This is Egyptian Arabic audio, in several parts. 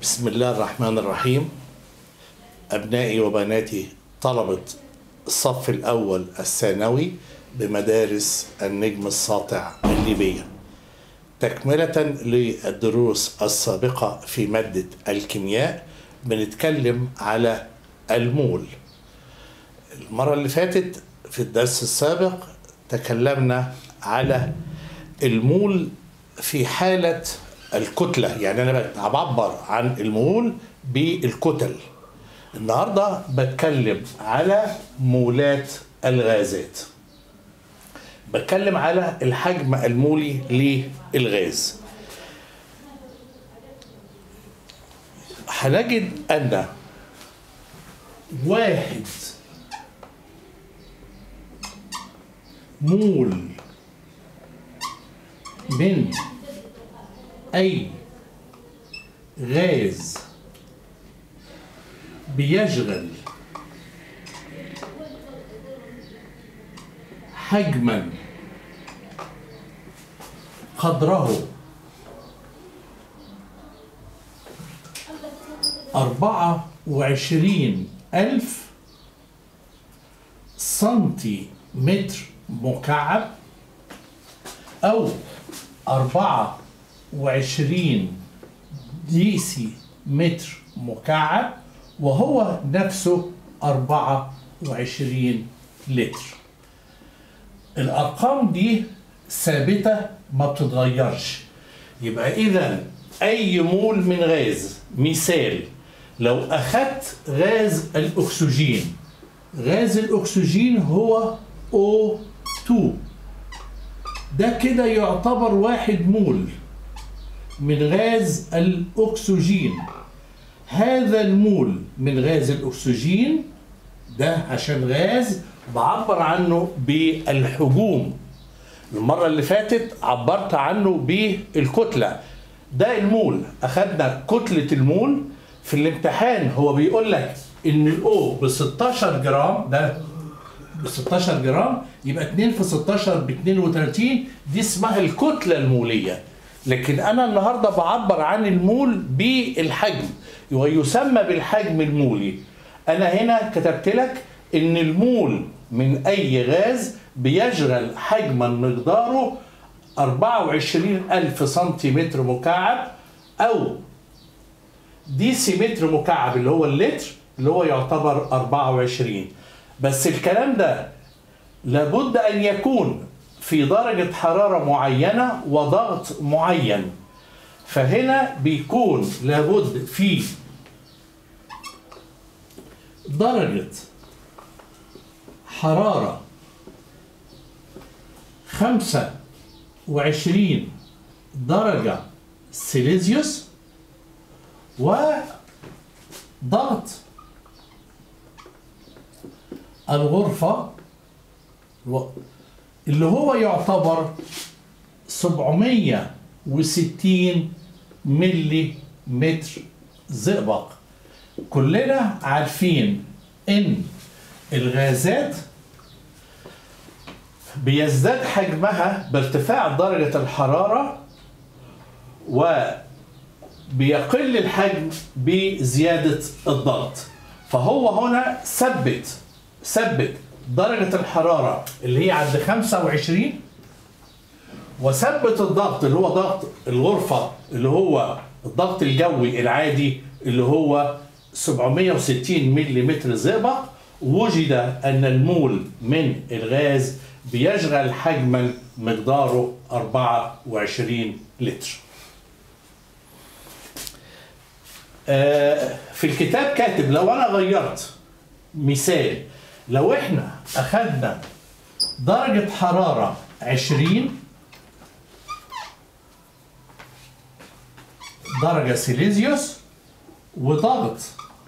بسم الله الرحمن الرحيم أبنائي وبناتي طلبة الصف الأول الثانوي بمدارس النجم الساطع الليبية تكملة للدروس السابقة في مادة الكيمياء بنتكلم على المول المرة اللي فاتت في الدرس السابق تكلمنا على المول في حالة الكتلة يعني أنا بعبر عن المول بالكتل النهاردة بتكلم على مولات الغازات بتكلم على الحجم المولي للغاز هنجد أن واحد مول من أي غاز بيشغل حجما قدره أربعة وعشرين ألف سنتيمتر مكعب أو أربعة وعشرين ديسي متر مكعب وهو نفسه أربعة وعشرين لتر الأرقام دي ثابتة ما بتتغيرش يبقى إذا أي مول من غاز مثال لو أخذت غاز الأكسجين غاز الأكسجين هو O2 ده كده يعتبر واحد مول من غاز الأكسجين هذا المول من غاز الأكسجين ده عشان غاز بعبر عنه بالحجوم المرة اللي فاتت عبرت عنه بالكتلة ده المول أخدنا كتلة المول في الامتحان هو بيقول لك إن الأو ب 16 جرام ده ب 16 جرام يبقى 2 في 16 ب 32 دي اسمها الكتلة المولية لكن أنا النهاردة بعبر عن المول بالحجم ويسمى بالحجم المولي أنا هنا كتبت لك إن المول من أي غاز بيشغل حجما مقداره 24 ألف سنتيمتر مكعب أو ديسيمتر مكعب اللي هو اللتر اللي هو يعتبر 24 بس الكلام ده لابد أن يكون في درجة حرارة معينة وضغط معين فهنا بيكون لابد في درجة حرارة خمسة وعشرين درجة سيليزيوس وضغط الغرفة اللي هو يعتبر 760 ملي متر زئبق كلنا عارفين ان الغازات بيزداد حجمها بارتفاع درجة الحرارة وبيقل الحجم بزيادة الضغط فهو هنا ثبت ثبت درجة الحرارة اللي هي عند 25 وثبت الضغط اللي هو ضغط الغرفة اللي هو الضغط الجوي العادي اللي هو 760 ملم زئبق وجد أن المول من الغاز بيشغل حجما مقداره 24 لتر في الكتاب كاتب لو أنا غيرت مثال لو احنا أخذنا درجة حرارة 20 درجة سيليزيوس وضغط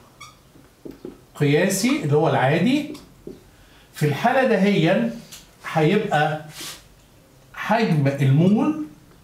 قياسي اللي هو العادي في الحالة دهيا هيبقى حجم المول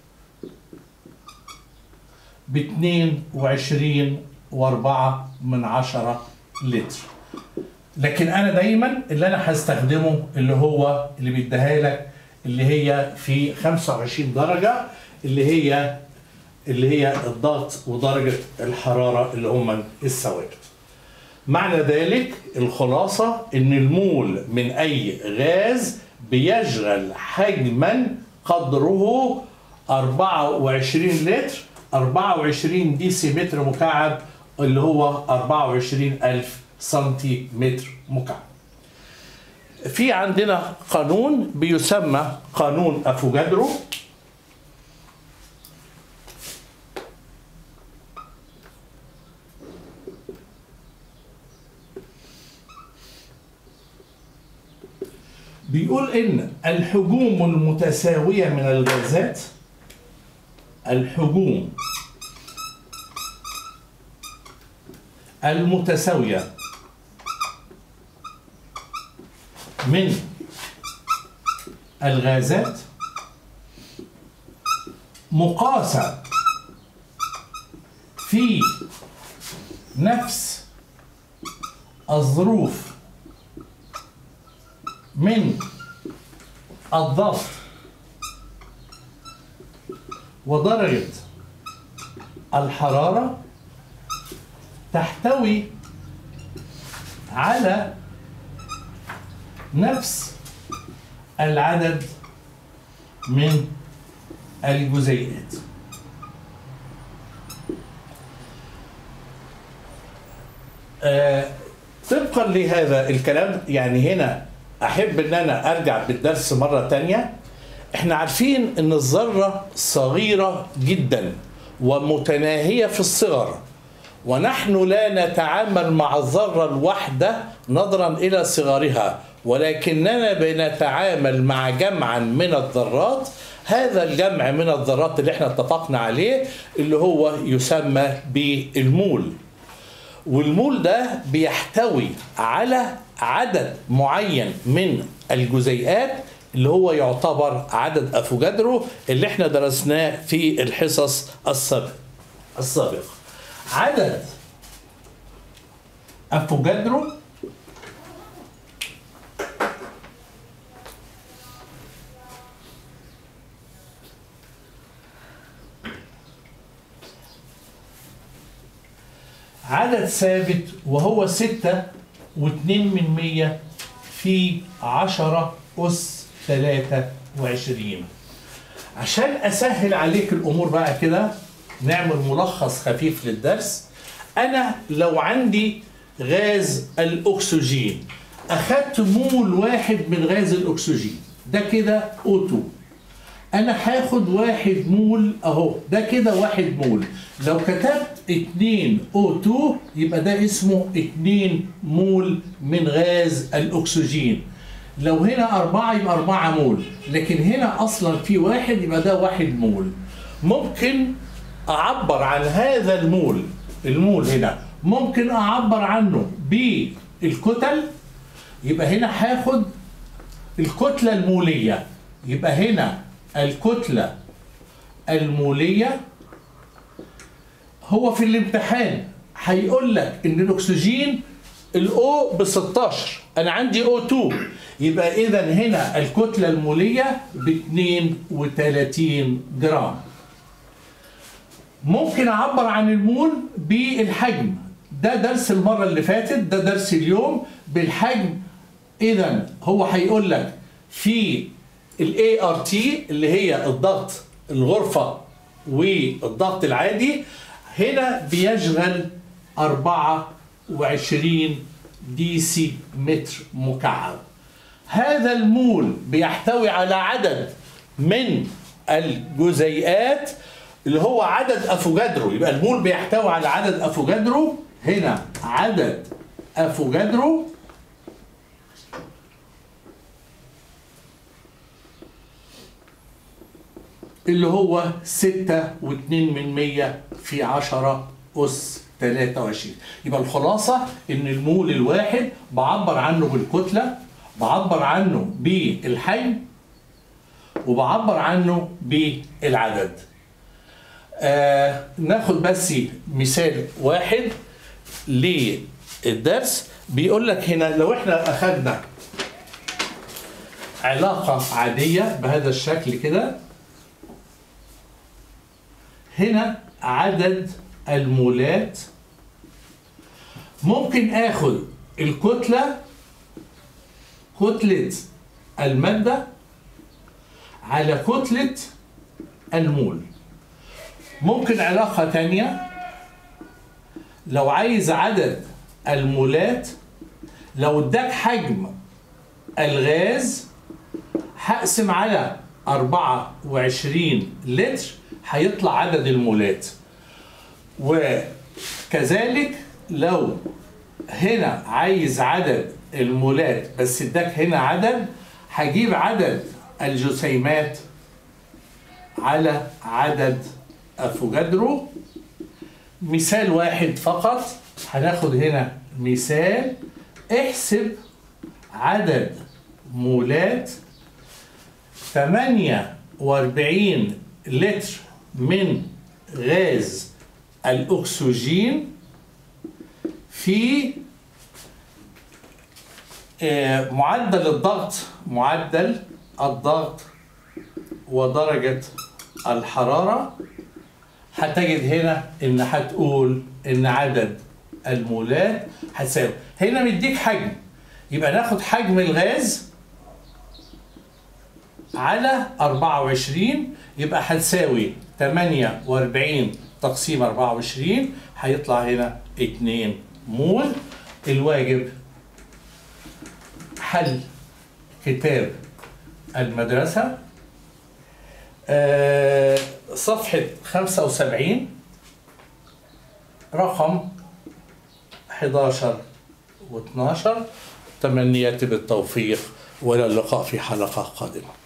ب 22 واربعة من عشرة لتر لكن انا دايما اللي انا هستخدمه اللي هو اللي بيديها لك اللي هي في 25 درجة اللي هي اللي هي الضغط ودرجة الحرارة اللي هم الثوابت معنى ذلك الخلاصة ان المول من اي غاز بيشغل حجما قدره 24 لتر 24 ديسيمتر مكعب اللي هو 24 ألف سنتيمتر مكعب في عندنا قانون بيسمى قانون افوجادرو بيقول ان الحجوم المتساويه من الغازات الحجوم المتساويه من الغازات مقاسة في نفس الظروف من الضغط ودرجة الحرارة تحتوي على نفس العدد من الجزيئات آه، طبقا لهذا الكلام يعني هنا احب ان انا ارجع بالدرس مره تانية احنا عارفين ان الذره صغيره جدا ومتناهيه في الصغر ونحن لا نتعامل مع الذره الواحده نظرا الى صغرها ولكننا بنتعامل مع جمعا من الذرات هذا الجمع من الذرات اللي احنا اتفقنا عليه اللي هو يسمى بالمول والمول ده بيحتوي على عدد معين من الجزيئات اللي هو يعتبر عدد افوجادرو اللي احنا درسناه في الحصص السابقه السابقه عدد افوجادرو عدد ثابت وهو ستة واتنين من مية في عشرة أس ثلاثة وعشرين عشان أسهل عليك الأمور بقى كده نعمل ملخص خفيف للدرس أنا لو عندي غاز الأكسجين أخدت مول واحد من غاز الأكسجين ده كده O2 انا هاخد واحد مول اهو ده كده واحد مول لو كتبت 2 O2 يبقى ده اسمه 2 مول من غاز الاكسجين لو هنا أربعة يبقى أربعة مول لكن هنا أصلا في واحد يبقى ده واحد مول ممكن أعبر عن هذا المول المول هنا ممكن أعبر عنه بالكتل يبقى هنا هاخد الكتلة المولية يبقى هنا الكتلة المولية هو في الامتحان هيقول لك ان الاكسجين الاو ب 16 انا عندي او 2 يبقى اذا هنا الكتلة المولية ب 32 جرام ممكن اعبر عن المول بالحجم ده درس المرة اللي فاتت ده درس اليوم بالحجم اذا هو هيقول لك في الاي ار تي اللي هي الضغط الغرفة والضغط العادي هنا بيشغل 24 دي سي متر مكعب هذا المول بيحتوي على عدد من الجزيئات اللي هو عدد افوجادرو يبقى المول بيحتوي على عدد افوجادرو هنا عدد افوجادرو اللي هو ستة واتنين من مية في عشرة أس 23 يبقى الخلاصة إن المول الواحد بعبر عنه بالكتلة بعبر عنه بالحجم وبعبر عنه بالعدد آه ناخد بس مثال واحد للدرس بيقول لك هنا لو احنا أخذنا علاقة عادية بهذا الشكل كده هنا عدد المولات ممكن اخد الكتلة كتلة المادة على كتلة المول ممكن علاقة تانية لو عايز عدد المولات لو اداك حجم الغاز هقسم على 24 لتر هيطلع عدد المولات وكذلك لو هنا عايز عدد المولات بس اداك هنا عدد هجيب عدد الجسيمات على عدد افوجادرو مثال واحد فقط هناخد هنا مثال احسب عدد مولات 48 لتر من غاز الأكسجين في آه، معدل الضغط معدل الضغط ودرجة الحرارة هتجد هنا ان هتقول ان عدد المولات هتساوي هنا مديك حجم يبقى ناخد حجم الغاز على 24 يبقى هتساوي 48 تقسيم 24 هيطلع هنا 2 مول الواجب حل كتاب المدرسة آه، صفحة 75 رقم 11 و12 تمنياتي بالتوفيق والى اللقاء في حلقة قادمة